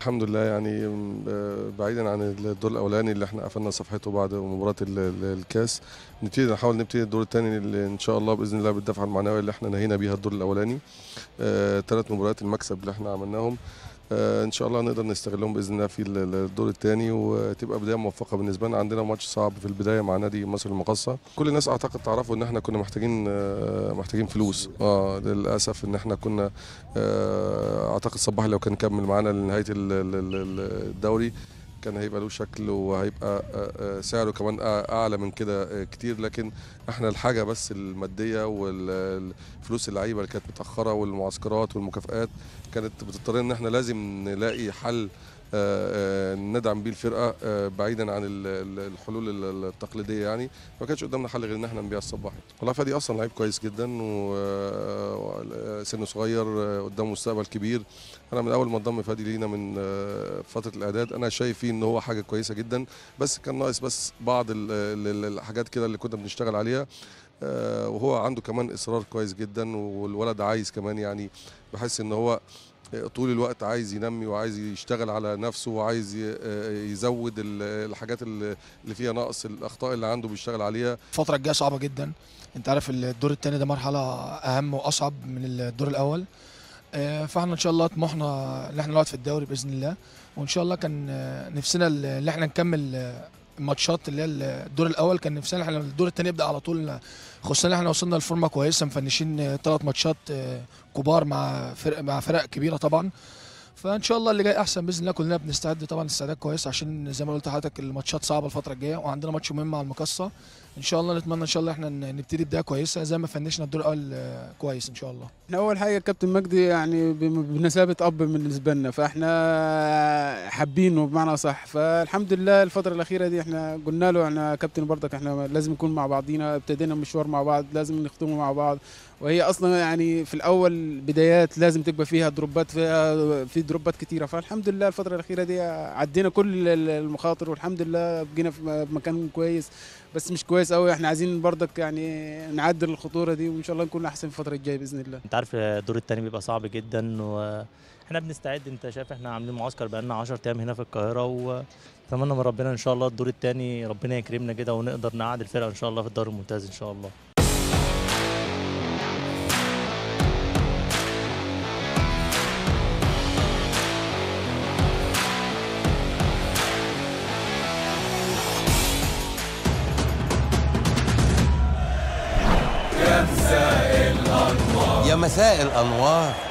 الحمد لله يعني آه، بعيدا عن الدور الاولاني اللي احنا قفلنا صفحته بعد مباراه ال- ال- الكاس نبتدي نحاول نبتدي الدور الثاني اللي ان شاء الله باذن الله بالدفعه المعنويه اللي احنا نهينا بيها الدور الاولاني ثلاث مباريات المكسب اللي احنا عملناهم آه، ان شاء الله نقدر نستغلهم باذن الله في ال- ال- الدور الثاني وتبقى بدايه موفقه بالنسبه لنا عندنا ماتش صعب في البدايه مع نادي مصر المقاصه كل الناس اعتقد تعرفوا ان احنا كنا محتاجين آه، محتاجين فلوس اه للاسف ان احنا كنا آه، اعتقد صباحي لو كان كمل معانا لنهايه ال- ال- ال- الدوري كان هيبقى له شكل وهيبقى آه، آه، سعره كمان أع- اعلى من كده آه، كتير لكن احنا الحاجه بس الماديه والفلوس اللعيبه اللي كانت متاخره والمعسكرات والمكافآت كانت بتضطر ان احنا لازم نلاقي حل آه، آه، ندعم بيه الفرقه آه، بعيدا عن ال- ال- الحلول ال- التقليديه يعني ما كانش قدامنا حل غير ان احنا نبيع الصباحي والله فادي اصلا لعيب كويس جدا وسنه صغير آه، قدامه مستقبل كبير انا من اول ما انضم فادي لينا من آه، فتره الاعداد انا شايف فيه ان هو حاجه كويسه جدا بس كان ناقص بس بعض ال- ال- الحاجات كده اللي كنا بنشتغل عليها آه، وهو عنده كمان اصرار كويس جدا والولد عايز كمان يعني بحس ان هو طول الوقت عايز ينمي وعايز يشتغل على نفسه وعايز ي- يزود ال- الحاجات اللي اللي فيها نقص الاخطاء اللي عنده بيشتغل عليها الفترة الجاية صعبة جدا انت عارف الدور الثاني ده مرحلة اهم واصعب من الدور الاول آه، فاحنا ان شاء الله طموحنا ان احنا نقعد في الدوري باذن الله وان شاء الله كان آه، نفسنا ال- ان احنا نكمل آه، الماتشات اللي هي الدور الاول كان نفسنا ان احنا الدور الثاني يبدا على طول خصوصا ان احنا وصلنا لفورمه كويسه مفنشين ثلاث ماتشات آه، كبار مع فرق مع فرق كبيره طبعا فان شاء الله اللي جاي احسن باذن الله كلنا بنستعد طبعا استعداد كويس عشان زي ما قلت لحضرتك الماتشات صعبه الفتره الجايه وعندنا ماتش مهم مع المقصه ان شاء الله نتمنى ان شاء الله احنا ن- نبتدي بدايه كويسه زي ما فنشنا الدور الاول آه، كويس ان شاء الله احنا اول حاجه كابتن مجدي يعني بم- بمثابه اب بالنسبه لنا فاحنا حابينه بمعنى صح فالحمد لله الفتره الاخيره دي احنا قلنا له احنا كابتن برضك احنا لازم نكون مع بعضينا ابتدينا مشوار مع بعض لازم نختمه مع بعض وهي اصلا يعني في الاول بدايات لازم تبقى فيها دروبات فيها في دروبات كتيره فالحمد لله الفتره الاخيره دي عدينا كل ال- المخاطر والحمد لله بقينا في م- مكان كويس بس مش كويس قوي احنا عايزين برضك يعني نعدل الخطوره دي وان شاء الله نكون احسن الفتره الجايه باذن الله انت عارف الدور التاني بيبقى صعب جدا واحنا بنستعد انت شايف احنا عاملين معسكر بقالنا 10 ايام هنا في القاهره ونتمنى من ربنا ان شاء الله الدور التاني ربنا يكرمنا كده ونقدر نقعد الفرقه ان شاء الله في الدوري الممتاز ان شاء الله يا مساء الأنوار